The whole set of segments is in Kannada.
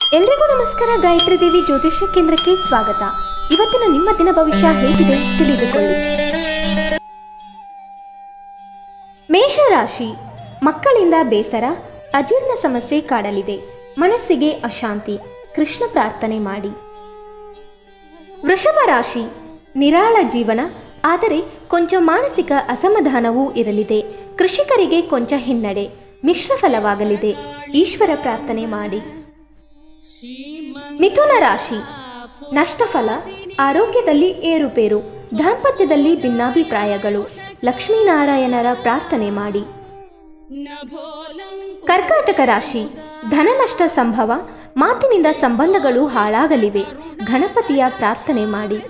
ಎಲ್ರಿಗೂ ನಮಸ್ಕಾರ ಗಾಯತ್ರಿ ದೇವಿ ಜ್ಯೋತಿಷ್ಯ ಕೇಂದ್ರಕ್ಕೆ ಸ್ವಾಗತ ಇವತ್ತಿನ ನಿಮ್ಮ ದಿನ ಭವಿಷ್ಯ ಹೇಗಿದೆ ತಿಳಿದುಕೊಳ್ಳಿ ಮೇಷರಾಶಿ ಮಕ್ಕಳಿಂದ ಬೇಸರ ಅಜೀರ್ಣ ಸಮಸ್ಯೆ ಕಾಡಲಿದೆ ಮನಸ್ಸಿಗೆ ಅಶಾಂತಿ ಕೃಷ್ಣ ಪ್ರಾರ್ಥನೆ ಮಾಡಿ ವೃಷಭ ರಾಶಿ ನಿರಾಳ ಜೀವನ ಆದರೆ ಕೊಂಚ ಮಾನಸಿಕ ಅಸಮಾಧಾನವೂ ಇರಲಿದೆ ಕೃಷಿಕರಿಗೆ ಕೊಂಚ ಹಿನ್ನಡೆ ಮಿಶ್ರ ಫಲವಾಗಲಿದೆ ಈಶ್ವರ ಪ್ರಾರ್ಥನೆ ಮಾಡಿ ಮಿಥುನ ರಾಶಿ ನಷ್ಟಫಲ ಆರೋಗ್ಯದಲ್ಲಿ ಏರುಪೇರು ದಾಂಪತ್ಯದಲ್ಲಿ ಭಿನ್ನಾಭಿಪ್ರಾಯಗಳು ಲಕ್ಷ್ಮೀನಾರಾಯಣರ ಪ್ರಾರ್ಥನೆ ಮಾಡಿ ಕರ್ಕಾಟಕ ರಾಶಿ ಧನನಷ್ಟ ಸಂಭವ ಮಾತಿನಿಂದ ಸಂಬಂಧಗಳು ಹಾಳಾಗಲಿವೆ ಗಣಪತಿಯ ಪ್ರಾರ್ಥನೆ ಮಾಡಿ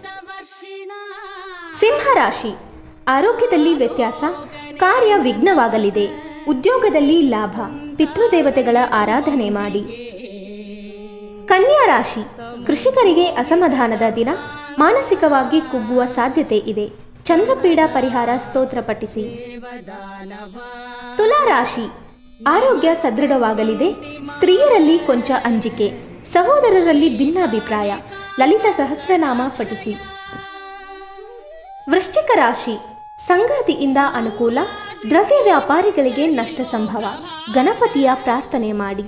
ಸಿಂಹ ರಾಶಿ ಆರೋಗ್ಯದಲ್ಲಿ ವ್ಯತ್ಯಾಸ ಕಾರ್ಯ ವಿಘ್ನವಾಗಲಿದೆ ಉದ್ಯೋಗದಲ್ಲಿ ಲಾಭ ಪಿತೃದೇವತೆಗಳ ಆರಾಧನೆ ಮಾಡಿ ಕನ್ಯಾ ರಾಶಿ ಕೃಷಿಕರಿಗೆ ಅಸಮಾಧಾನದ ದಿನ ಮಾನಸಿಕವಾಗಿ ಕುಗ್ಗುವ ಸಾಧ್ಯತೆ ಇದೆ ಚಂದ್ರಪೀಡ ಪರಿಹಾರ ಸ್ತೋತ್ರ ಪಠಿಸಿ ತುಲಾ ರಾಶಿ ಆರೋಗ್ಯ ಸದೃಢವಾಗಲಿದೆ ಸ್ತ್ರೀಯರಲ್ಲಿ ಕೊಂಚ ಅಂಜಿಕೆ ಸಹೋದರರಲ್ಲಿ ಭಿನ್ನಾಭಿಪ್ರಾಯ ಲಲಿತ ಸಹಸ್ರನಾಮ ಪಠಿಸಿ ವೃಶ್ಚಿಕ ರಾಶಿ ಸಂಗಾತಿಯಿಂದ ಅನುಕೂಲ ದ್ರವ್ಯ ವ್ಯಾಪಾರಿಗಳಿಗೆ ನಷ್ಟ ಸಂಭವ ಗಣಪತಿಯ ಪ್ರಾರ್ಥನೆ ಮಾಡಿ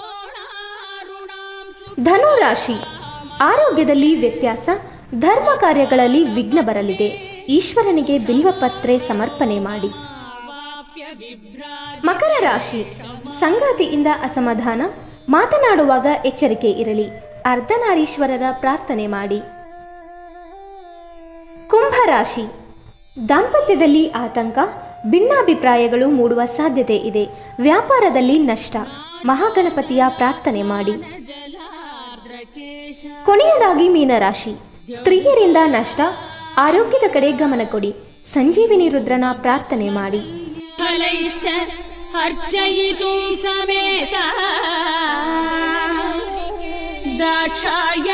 ಧನು ರಾಶಿ ಆರೋಗ್ಯದಲ್ಲಿ ವ್ಯತ್ಯಾಸ ಧರ್ಮ ಕಾರ್ಯಗಳಲ್ಲಿ ವಿಘ್ನ ಬರಲಿದೆ ಈಶ್ವರನಿಗೆ ಬಿಲ್ವಪತ್ರೆ ಸಮರ್ಪಣೆ ಮಾಡಿ ಮಕರ ರಾಶಿ ಸಂಗಾತಿಯಿಂದ ಅಸಮಾಧಾನ ಮಾತನಾಡುವಾಗ ಎಚ್ಚರಿಕೆ ಇರಲಿ ಅರ್ಧನಾರೀಶ್ವರರ ಪ್ರಾರ್ಥನೆ ಮಾಡಿ ಕುಂಭ ರಾಶಿ ದಾಂಪತ್ಯದಲ್ಲಿ ಆತಂಕ ಭಿನ್ನಾಭಿಪ್ರಾಯಗಳು ಮೂಡುವ ಸಾಧ್ಯತೆ ಇದೆ ವ್ಯಾಪಾರದಲ್ಲಿ ನಷ್ಟ ಮಹಾಗಣಪತಿಯ ಪ್ರಾರ್ಥನೆ ಮಾಡಿ ಕೊನೆಯದಾಗಿ ಮೀನರಾಶಿ ಸ್ತ್ರೀಯರಿಂದ ನಷ್ಟ ಆರೋಗ್ಯದ ಕಡೆ ಗಮನ ಕೊಡಿ ಸಂಜೀವಿನಿ ರುದ್ರನ ಪ್ರಾರ್ಥನೆ ಮಾಡಿ फलैश्च अर्चयितुं समेत दाक्षायणी